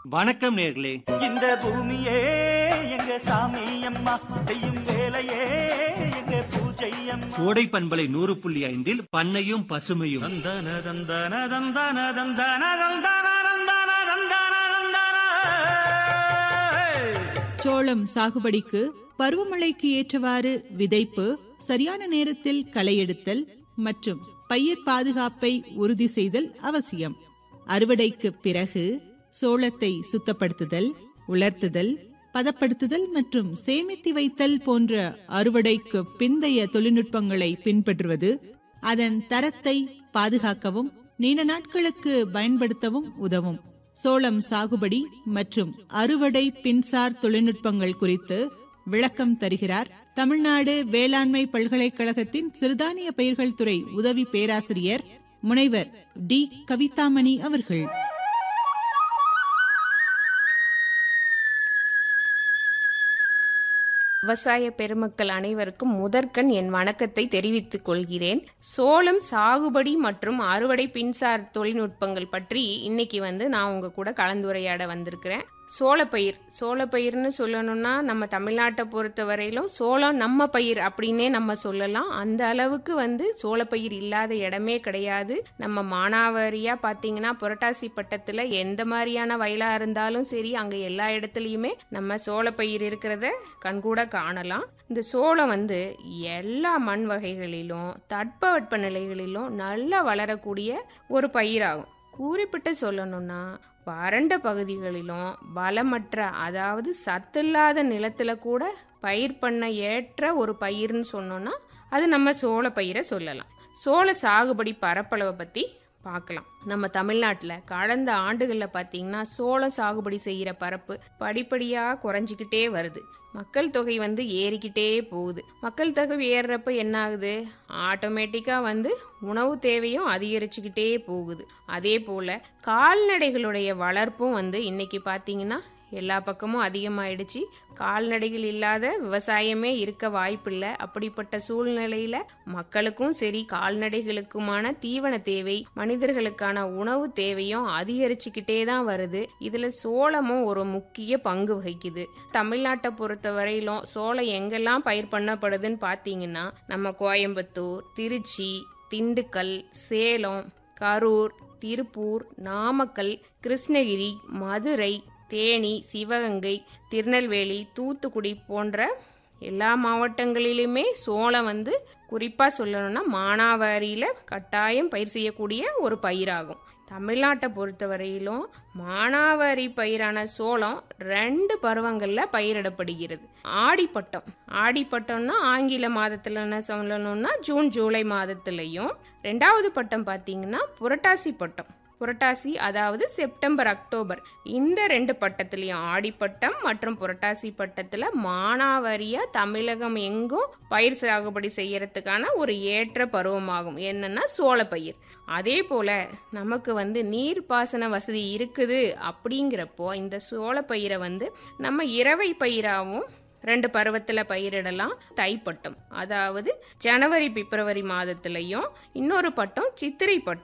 வணக்கம் நேர்களே இந்த பூமியே எங்க சாமி அம்மா செய்யும் வேலையே எங்க பூஜை அம்மா கோடை பண்பலை நூறு புள்ளி ஐந்தில் பண்ணையும் பசுமையும் தந்தன தந்தன தந்தன தந்தன தந்தன தந்தன தந்தன தந்தன சோளம் சாகுபடிக்கு பருவமழைக்கு ஏற்றவாறு விதைப்பு சரியான நேரத்தில் களை எடுத்தல் மற்றும் பயிர் பாதுகாப்பை உறுதி செய்தல் அவசியம் அறுவடைக்கு பிறகு சோளத்தை சுத்தப்படுத்துதல் உலர்த்துதல் பதப்படுத்துதல் மற்றும் சேமித்து வைத்தல் போன்ற அறுவடைக்கு பிந்தைய தொழில்நுட்பங்களை பின்பற்றுவது அதன் தரத்தை பாதுகாக்கவும் நீண்ட நாட்களுக்கு பயன்படுத்தவும் உதவும் சோளம் சாகுபடி மற்றும் அறுவடை பின்சார் தொழில்நுட்பங்கள் குறித்து விளக்கம் தருகிறார் தமிழ்நாடு வேளாண்மை பல்கலைக்கழகத்தின் சிறுதானிய பயிர்கள் துறை உதவி பேராசிரியர் முனைவர் டி கவிதாமணி அவர்கள் விவசாய பெருமக்கள் அனைவருக்கும் முதற்கண் என் வணக்கத்தை தெரிவித்துக் கொள்கிறேன் சோளம் சாகுபடி மற்றும் அறுவடை பின்சார் தொழில்நுட்பங்கள் பற்றி இன்னைக்கு வந்து நான் உங்க கூட கலந்துரையாட வந்திருக்கிறேன் சோளப்பயிர் சோளப்பயிர்னு சொல்லணும்னா நம்ம தமிழ்நாட்டை பொறுத்த வரையிலும் சோளம் நம்ம பயிர் அப்படின்னே நம்ம சொல்லலாம் அந்த அளவுக்கு வந்து சோளப்பயிர் இல்லாத இடமே கிடையாது நம்ம மானாவாரியா பார்த்தீங்கன்னா புரட்டாசி பட்டத்தில் எந்த மாதிரியான வயலா இருந்தாலும் சரி அங்கே எல்லா இடத்துலையுமே நம்ம சோளப்பயிர் இருக்கிறத கண்கூட காணலாம் இந்த சோளம் வந்து எல்லா மண் வகைகளிலும் தட்பவெட்ப நிலைகளிலும் நல்லா வளரக்கூடிய ஒரு பயிராகும் குறிப்பிட்டு சொல்லணும்னா வறண்ட பகுதிகளிலும் பலமற்ற அதாவது சத்தில்லாத நிலத்துல கூட பயிர் பண்ண ஏற்ற ஒரு பயிர்னு சொன்னோம்னா அது நம்ம சோள பயிரை சொல்லலாம் சோள சாகுபடி பரப்பளவை பற்றி பார்க்கலாம் நம்ம தமிழ்நாட்டில் கடந்த ஆண்டுகளில் பார்த்தீங்கன்னா சோளம் சாகுபடி செய்கிற பரப்பு படிப்படியாக குறைஞ்சிக்கிட்டே வருது மக்கள் தொகை வந்து ஏறிக்கிட்டே போகுது மக்கள் தொகை ஏறுறப்ப என்ன ஆகுது ஆட்டோமேட்டிக்காக வந்து உணவு தேவையும் அதிகரிச்சுக்கிட்டே போகுது அதே போல் கால்நடைகளுடைய வளர்ப்பும் வந்து இன்னைக்கு பார்த்தீங்கன்னா எல்லா பக்கமும் அதிகமாயிடுச்சு கால்நடைகள் இல்லாத விவசாயமே இருக்க வாய்ப்பில்லை அப்படிப்பட்ட சூழ்நிலையில மக்களுக்கும் சரி கால்நடைகளுக்குமான தீவன தேவை மனிதர்களுக்கான உணவு தேவையும் அதிகரிச்சுக்கிட்டே தான் வருது இதுல சோளமும் ஒரு முக்கிய பங்கு வகிக்குது தமிழ்நாட்டை பொறுத்த வரையிலும் சோளம் எங்கெல்லாம் பயிர் பண்ணப்படுதுன்னு பார்த்தீங்கன்னா நம்ம கோயம்புத்தூர் திருச்சி திண்டுக்கல் சேலம் கரூர் திருப்பூர் நாமக்கல் கிருஷ்ணகிரி மதுரை தேனி சிவகங்கை திருநெல்வேலி தூத்துக்குடி போன்ற எல்லா மாவட்டங்களிலுமே சோளம் வந்து குறிப்பாக சொல்லணும்னா மானாவாரியில் கட்டாயம் பயிர் செய்யக்கூடிய ஒரு பயிராகும் தமிழ்நாட்டை பொறுத்தவரையிலும் மானாவாரி பயிரான சோளம் ரெண்டு பருவங்களில் பயிரிடப்படுகிறது ஆடிப்பட்டம் ஆடிப்பட்டம்னா ஆங்கில மாதத்தில் என்ன சொல்லணும்னா ஜூன் ஜூலை மாதத்துலையும் ரெண்டாவது பட்டம் பார்த்தீங்கன்னா புரட்டாசி பட்டம் புரட்டாசி அதாவது செப்டம்பர் அக்டோபர் இந்த ரெண்டு பட்டத்திலையும் ஆடிப்பட்டம் மற்றும் புரட்டாசி பட்டத்தில் மானாவாரியா தமிழகம் எங்கும் பயிர் சாகுபடி செய்யறதுக்கான ஒரு ஏற்ற பருவமாகும் என்னன்னா சோளப்பயிர் அதே போல நமக்கு வந்து நீர் பாசன வசதி இருக்குது அப்படிங்கிறப்போ இந்த சோளப்பயிரை வந்து நம்ம இரவை பயிராகவும் ரெண்டு பருவத்தில் பயிரிடலாம் தைப்பட்டம் அதாவது ஜனவரி பிப்ரவரி மாதத்துலையும் இன்னொரு பட்டம் சித்திரை பட்டம்